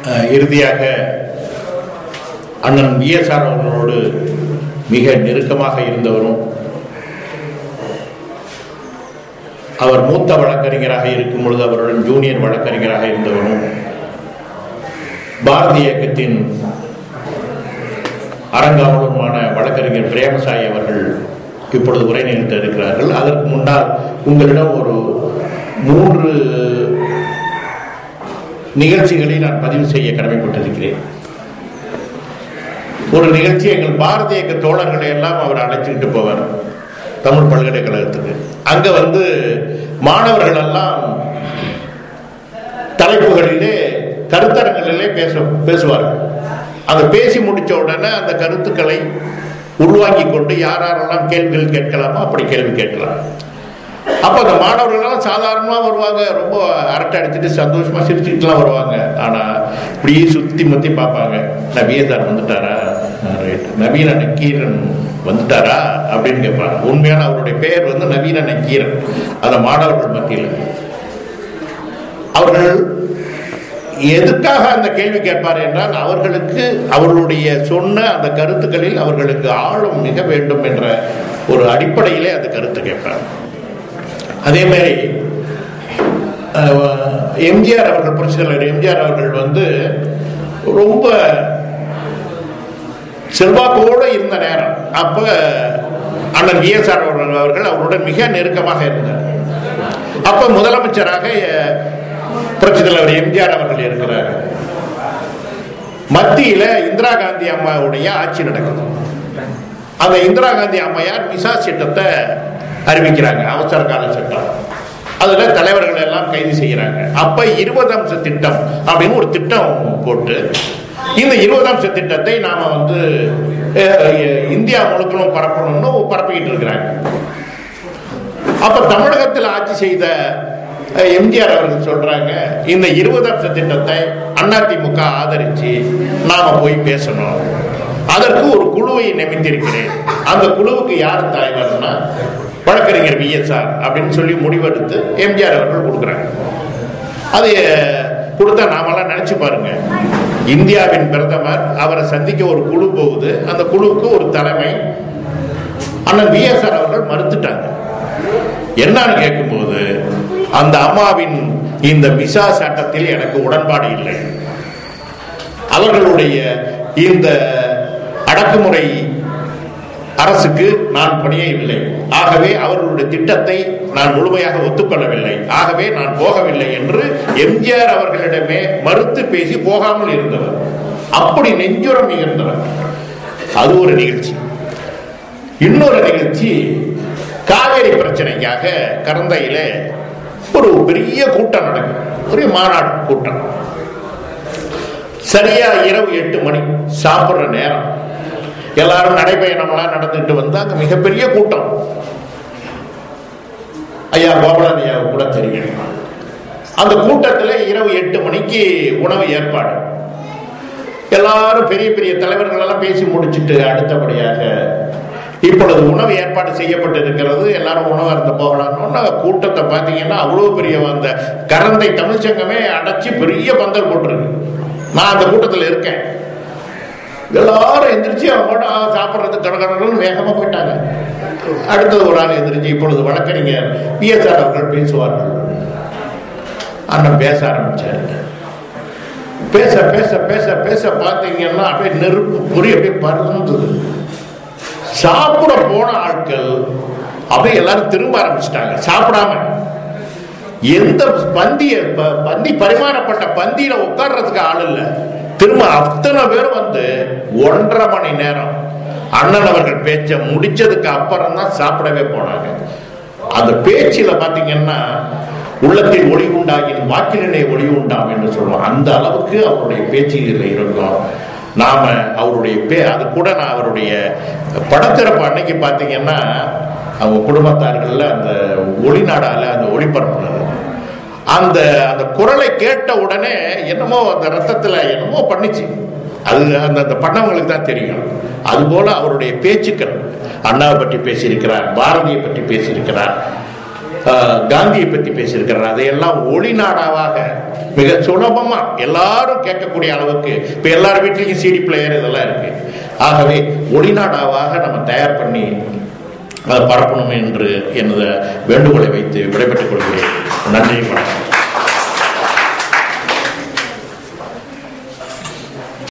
அஹ், இறுதியாக அண்ணன் விஎஸ்ஆர் அவர்களோடு மிக நெருக்கமாக இருந்தவரும் அவர் மூத்த வழக்கறிஞராக இருக்கும் பொழுது அவருடன் ஜூனியர் வழக்கறிஞராக இருந்தவரும் பாரதி இயக்கத்தின் அரங்காவலருமான வழக்கறிஞர் பிரேமசாய் அவர்கள் இப்பொழுது உரை நிறுத்த இருக்கிறார்கள் அதற்கு முன்னால் உங்களிடம் ஒரு மூன்று நிகழ்ச்சிகளை நான் பதிவு செய்ய கடமைப்பட்டிருக்கிறேன் ஒரு நிகழ்ச்சி எங்கள் பாரதிய இயக்க தோழர்களை எல்லாம் அவர் அழைச்சிக்கிட்டு போவார் தமிழ் பல்கலைக்கழகத்துக்கு அங்க வந்து மாணவர்கள் எல்லாம் தலைப்புகளிலே கருத்தரங்களிலே பேச பேசுவார்கள் அதை பேசி முடிச்ச உடனே அந்த கருத்துக்களை உள்வாங்கி கொண்டு யார் யாரெல்லாம் கேள்விகள் கேட்கலாமோ அப்படி கேள்வி கேட்கலாம் அப்ப அந்த மாணவர்கள்லாம் சாதாரணமா வருவாங்க ரொம்ப அரட்டை அடிச்சுட்டு சந்தோஷமா சிரிச்சுட்டுலாம் வருவாங்க ஆனா இப்படியே சுத்தி முத்தி பார்ப்பாங்க நபியதார் வந்துட்டாரா ரைட் நவீன நக்கீரன் வந்துட்டாரா அப்படின்னு கேட்பாங்க உண்மையான அவருடைய பெயர் வந்து நவீன நக்கீரன் அந்த மாணவர்கள் மத்தியில் அவர்கள் எதுக்காக அந்த கேள்வி கேட்பார் என்றால் அவர்களுக்கு அவர்களுடைய சொன்ன அந்த கருத்துக்களில் அவர்களுக்கு ஆழம் மிக வேண்டும் என்ற ஒரு அடிப்படையிலே அந்த கருத்து கேட்பார் அதே மாதிரி அஹ், எம்ஜிஆர் அவர்கள் புரட்சித் தலைவர் எம்ஜிஆர் அவர்கள் வந்து ரொம்ப செல்வாக்கோடு இருந்த நேரம் அப்ப அண்ணன் விஎஸ்ஆர் அவர்கள் அவருடன் மிக நெருக்கமாக இருந்தார் அப்ப முதலமைச்சராக அஹ், புரட்சித் தலைவர் எம்ஜிஆர் அவர்கள் இருக்கிறார் மத்தியில இந்திரா காந்தி அம்மாவுடைய ஆட்சி நடக்குது அந்த இந்திரா காந்தி அம்மையார் விசா சட்டத்தை அறிவிக்கிறாங்க அவசர கால சட்டம் அதுல தலைவர்கள் எல்லாம் கைது செய்யறாங்க அப்ப இருபது அம்ச திட்டம் அப்படின்னு ஒரு திட்டம் போட்டு இந்த இருபது அம்ச திட்டத்தை நாம வந்து அஹ், இந்தியா முழுக்கணும் பரப்பணும்னு பரப்பிக்கிட்டு இருக்கிறாங்க அப்ப தமிழகத்தில் ஆட்சி செய்த அஹ், எம்ஜிஆர் அவர்கள் சொல்றாங்க இந்த இருபது அம்ச திட்டத்தை அதிமுக ஆதரிச்சு நாம போய் பேசணும் அதற்கு ஒரு குழுவை நியமித்திருக்கிறேன் அந்த குழுவுக்கு யார் தலைவர்னா வழக்கறிஞர் விஎஸ்ஆர் அப்படின்னு சொல்லி முடிவெடுத்து எம்ஜிஆர் அவர்கள் கொடுக்குறாங்க அது அஹ், கொடுத்தா நாமெல்லாம் நினைச்சு பாருங்க இந்தியாவின் பிரதமர் அவரை சந்திக்க ஒரு குழு போகுது அந்த குழுவுக்கு ஒரு தலைமை அண்ணன் விஎஸ்ஆர் அவர்கள் மறுத்துட்டாங்க என்னன்னு கேட்கும்போது அந்த அம்மாவின் இந்த விசா சட்டத்தில் எனக்கு உடன்பாடு இல்லை அவர்களுடைய இந்த அடக்குமுறை அரசுக்கு நான் பணியவில்லை ஆகவே அவர்களுடைய திட்டத்தை நான் முழுமையாக ஒத்துக்கொள்ளவில்லை ஆகவே நான் போகவில்லை என்று எம்ஜிஆர் அவர்களிடமே மறுத்து பேசி போகாமல் இருந்தவர் அப்படி நெஞ்சுரம் மிகுந்தவர் அது ஒரு நிகழ்ச்சி இன்னொரு நிகழ்ச்சி காவேரி பிரச்சனைக்காக கரந்தையில ஒரு பெரிய கூட்டம் நடக்கும் ஒரு மாநாடு கூட்டம் சரியா இரவு எட்டு மணி சாப்பிடுற நேரம் எல்லாரும் நடைபயணம்லாம் நடந்துட்டு வந்து அங்க மிகப்பெரிய கூட்டம் ஐயா கோபாலன் ஐயா கூட தெரியும் அந்த கூட்டத்தில் இரவு எட்டு மணிக்கு உணவு ஏற்பாடு எல்லாரும் பெரிய பெரிய தலைவர்கள் எல்லாம் பேசி முடிச்சிட்டு அடுத்தபடியாக இப்பொழுது உணவு ஏற்பாடு செய்யப்பட்டிருக்கிறது எல்லாரும் உணவு அருந்த போகலாம்னு கூட்டத்தை பார்த்தீங்கன்னா அவ்வளோ பெரிய அந்த கரந்தை தமிழ்ச்சங்கமே அடைச்சி பெரிய பந்தல் போட்டிருக்கு நான் அந்த கூட்டத்தில் இருக்கேன் எல்லாரும் எந்திரிச்சு அவங்க சாப்பிட்றதுக்கு கடற்கடன்னு வேகமாக போயிட்டாங்க அடுத்தது ஒரு ஆள் எந்திரிச்சு இப்பொழுது வழக்கறிஞர் பிஎஸ்ஆர் அவர்கள் பேசுவார்கள் அண்ணன் பேச ஆரம்பிச்சாரு பேச பேச பேச பேச பார்த்தீங்கன்னா அப்படியே நெருப்பு பொறி அப்படியே பறந்தது சாப்பிட போன ஆட்கள் அப்படியே எல்லாரும் திரும்ப ஆரம்பிச்சிட்டாங்க சாப்பிடாம எந்த பந்திய ப- பந்தி பரிமாறப்பட்ட பந்தியில உட்கார்றதுக்கு ஆள் இல்ல திரும்ப அத்தனை பேரும் வந்து ஒன்றரை மணி நேரம் அண்ணன் அவர்கள் பேச்ச முடிச்சதுக்கு அப்புறம் தான் சாப்பிடவே போனாங்க அந்த பேச்சில பாத்தீங்கன்னா உள்ளத்தில் ஒளி உண்டாகின் வாக்கிலே ஒளி உண்டாம் என்று சொல்லுவோம் அந்த அளவுக்கு அவருடைய பேச்சில் இருக்கும் நாம அவருடைய பே அது கூட நான் அவருடைய படத்திறப்பு அன்னைக்கு பார்த்தீங்கன்னா அவங்க குடும்பத்தார்கள்ல அந்த ஒளிநாடால அந்த ஒளிபரப்புனது அந்த அந்த குரலை கேட்ட உடனே என்னமோ அந்த ரத்தத்துல என்னமோ பண்ணிச்சு அது அந்த அந்த பண்ணவங்களுக்கு தான் தெரியும் அதுபோல அவருடைய பேச்சுக்கள் அண்ணாவை பற்றி பேசியிருக்கிறார் பாரதியை பற்றி பேசியிருக்கிறார் ஆஹ், காந்தியை பற்றி பேசியிருக்கிறார் அதையெல்லாம் ஒளிநாடாவாக மிக சுலபமா எல்லாரும் கேட்கக்கூடிய அளவுக்கு இப்ப எல்லார் வீட்லயும் சிடி பிளேயர் இதெல்லாம் இருக்கு ஆகவே ஒளிநாடாவாக நம்ம தயார் பண்ணி அதை பரப்பணும் என்று எனது வேண்டுகோளை வைத்து விடைபெற்றுக் கொள்கிறேன் நன்றி வணக்கம்